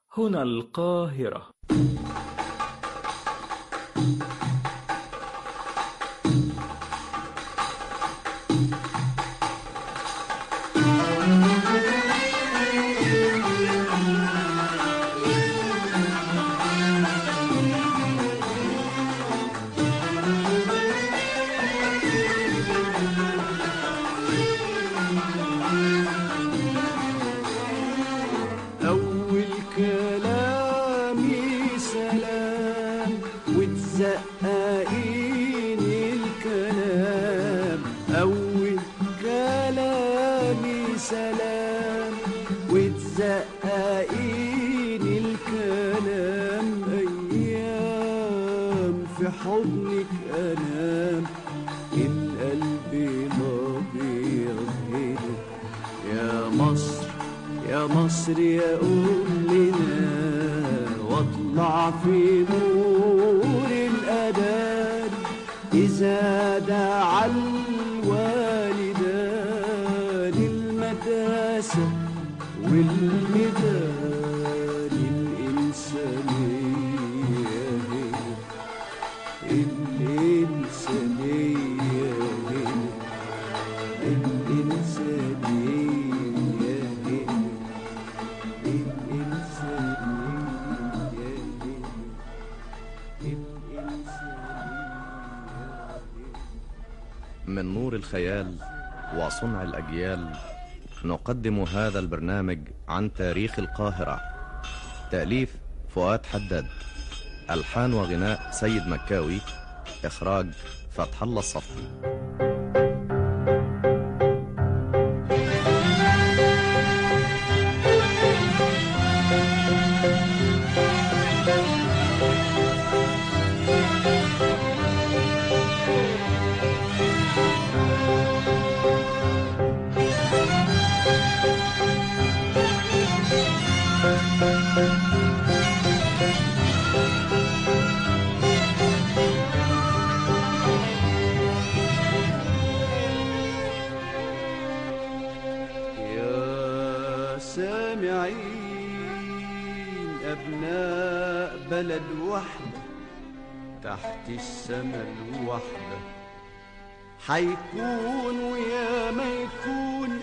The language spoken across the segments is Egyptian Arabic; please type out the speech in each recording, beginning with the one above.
هنا القاهرة أول كلامي سلام وتزققين الكلام أول كلامي سلام وتزققين الكلام أيام في حضنك أنام القلب الأبيض هنا يا مصر يا مصر يا أمنا واطلع في نور الأذان إذا دعا الوالدان المدرسة والميدان الإنسانية هنا الإنسانية هنا الإنسانية هنا من نور الخيال وصنع الأجيال نقدم هذا البرنامج عن تاريخ القاهرة تأليف فؤاد حداد ألحان وغناء سيد مكاوي إخراج فتح الله الصفي يا سامعين أبناء بلد وحدة تحت السما الوحدة حيكون ويا ما يكون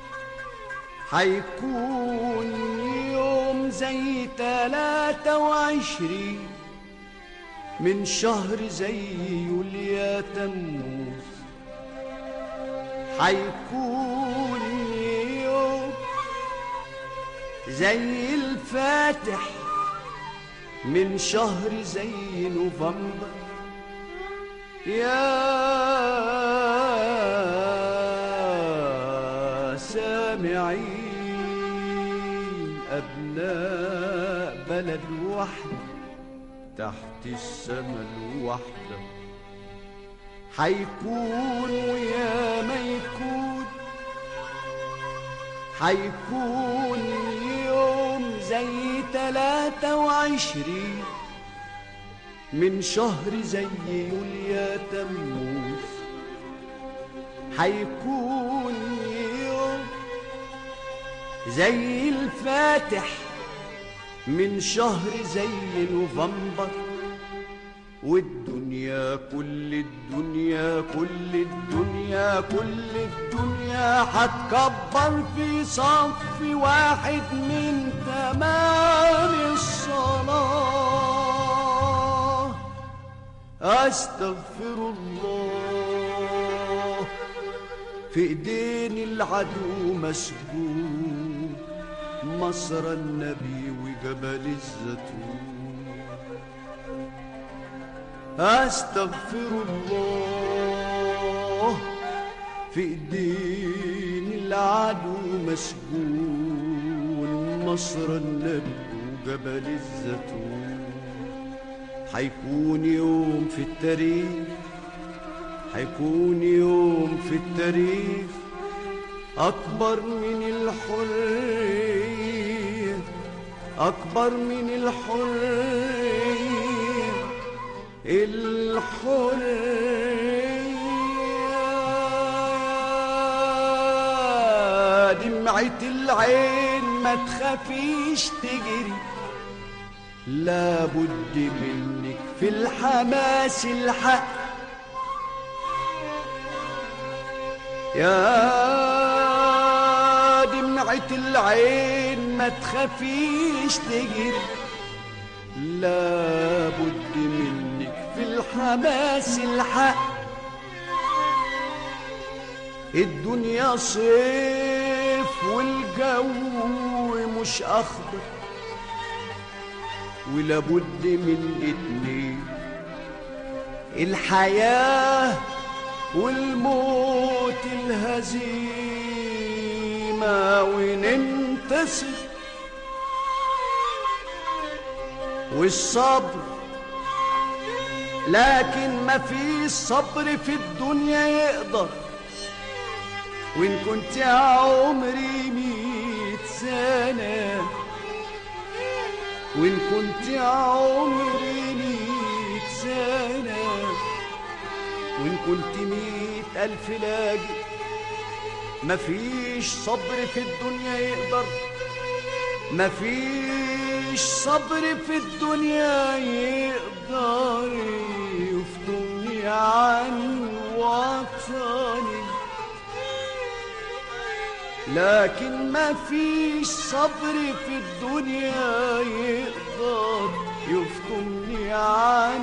حيكون يوم زي تلاتة وعشرين من شهر زي يوليا تموز حيكون يوم زي الفاتح من شهر زي نوفمبر يا سامعين أبناء بلد وحدة تحت السما الوحده حيكون ويا ما يكون حيكون يوم زي تلاتة وعشرين من شهر زي يوليا تموز حيكون يوم زي الفاتح من شهر زي نوفمبر والدنيا كل الدنيا كل الدنيا كل الدنيا هتكبر في صف واحد من تمام الصلاة أستغفر الله في ايدين العدو مسجون مصر النبي وجبل الزيتون أستغفر الله في ايدين العدو مسجون مصر النبي وجبل الزيتون حيكون يوم في التاريخ حيكون يوم في التاريخ أكبر من الحرية أكبر من الحرية الحرية دمعة العين ما تخافيش تجري لابد منك في الحماس الحق يا دمعة العين ما تخافيش تجري لابد منك في الحماس الحق الدنيا صيف والجو مش أخضر ولابد من اتنين الحياة والموت الهزيمة وننتصر والصبر لكن ما في صبر في الدنيا يقدر وإن كنت عمري ميت سنة وإن كنت عمري ميت سنة وإن كنت ميت ألف لاجئ مفيش صبر في الدنيا يقدر مفيش صبر في الدنيا يقدر يفضلني عن وطني لكن ما فيش صبر في الدنيا يقدر يفطمني عن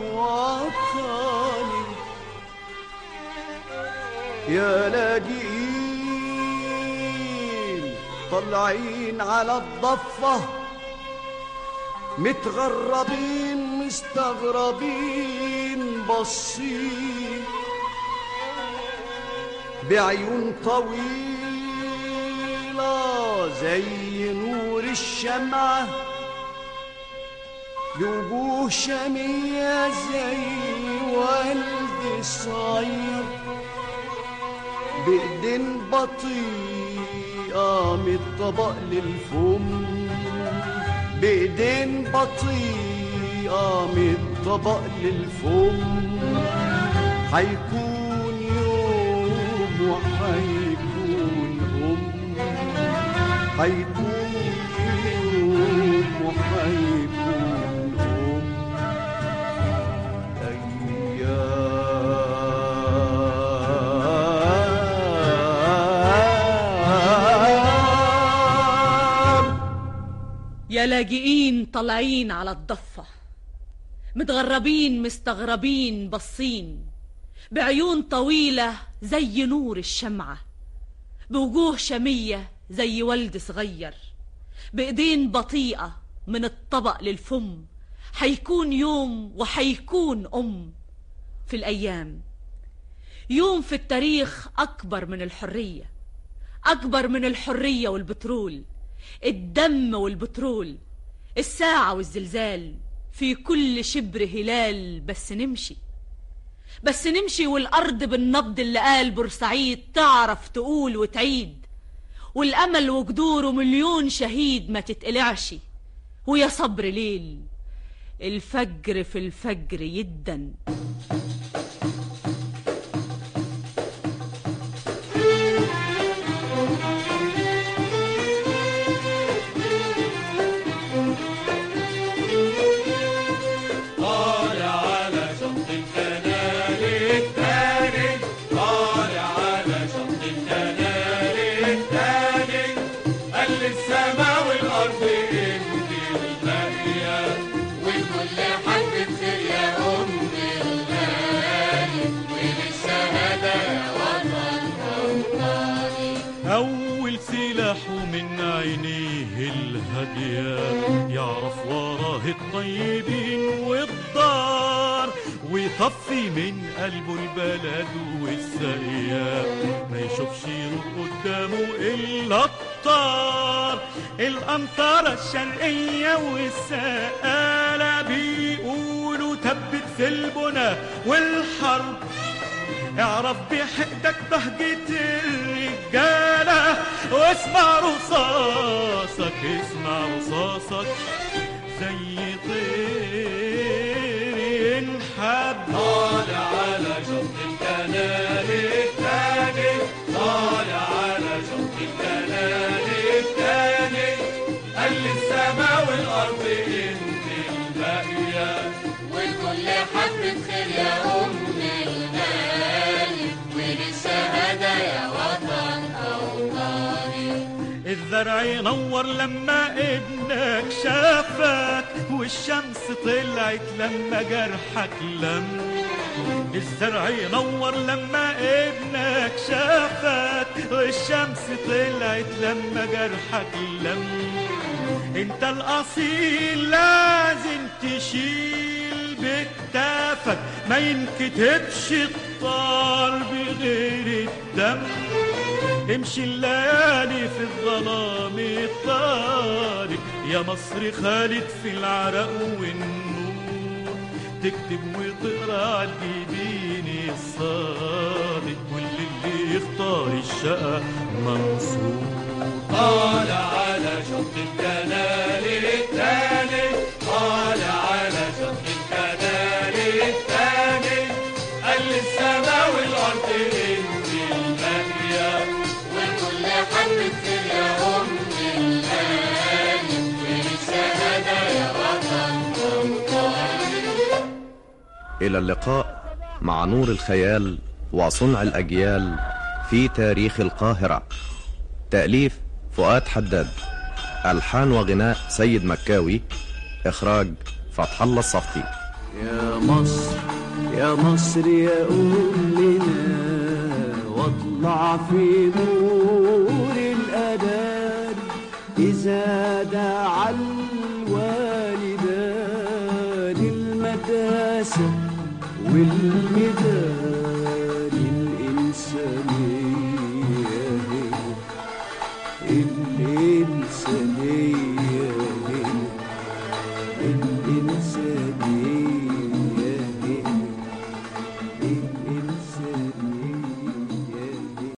وطني يا لاجئين طالعين على الضفة متغربين مستغربين بصين بعيون طويلة زي نور الشمعة بوجوه شمية زي والد صغير بإيدين بطيئة من الطبق للفم بإيدين بطيئة من الطبق للفم حيكون يوم وحيكون هم حيكون يوم وحيكون هم أيام يا لاجئين طالعين على الضفة متغربين مستغربين بصين بعيون طويلة زي نور الشمعة بوجوه شمية زي ولد صغير بإيدين بطيئة من الطبق للفم حيكون يوم وحيكون أم في الأيام يوم في التاريخ أكبر من الحرية أكبر من الحرية والبترول الدم والبترول الساعة والزلزال في كل شبر هلال بس نمشي بس نمشي والأرض بالنبض اللي قال بورسعيد تعرف تقول وتعيد والأمل وجدوره مليون شهيد ما تتقلعش ويا صبر ليل الفجر في الفجر يدن طالع على شط الكنال الثاني طالع على شط الكنال الثاني قال للسماء والارض انت الباقيه وكل حد بخير يا ام الغالي وللشهاده يا وطن أول سلاحه من عينيه الهادية يعرف وراه الطيبين والدار ويطفي من قلبه البلد والسقيا ما يشوفش نور قدامه إلا الطار الأمطار الشرقية والسقالة بيقولوا تبت في البنا والحرب اعرف بحقدك بهجة الرجالة واسمع رصاصك اسمع رصاصك زي طير ينحب طالع على شط الكنال الثاني طالع على شط الكنال الثاني قال للسماء والارض انت حبة خير يا أم الغالي وللشهادة يا وطن أوطاني الزرع ينور لما ابنك شافك والشمس طلعت لما جرحك لم الزرع ينور لما ابنك شافك والشمس طلعت لما جرحك لم انت الاصيل لازم تشيل بكتافك ما ينكتبش الطار بغير الدم امشي الليالي في الظلام الطارق يا مصر خالد في العرق والنور تكتب وتقرا على الجبين الصادق واللي اللي يختار الشقة منصور طالع على شط الكنال التاني طالع على شط الكنال التاني قال السما والارض انزل باقيه وكل حبة خير يا أم الغالي وللشهادة يا وطن أوطاني إلى اللقاء مع نور الخيال وصنع الأجيال في تاريخ القاهرة تأليف فؤاد حداد ألحان وغناء سيد مكاوي إخراج فتح الله الصفتي يا مصر يا مصر يا أمنا واطلع في نور الأذان إذا دعا الوالدان المداسة والميدان الإنسانية هنا الإنسانية هنا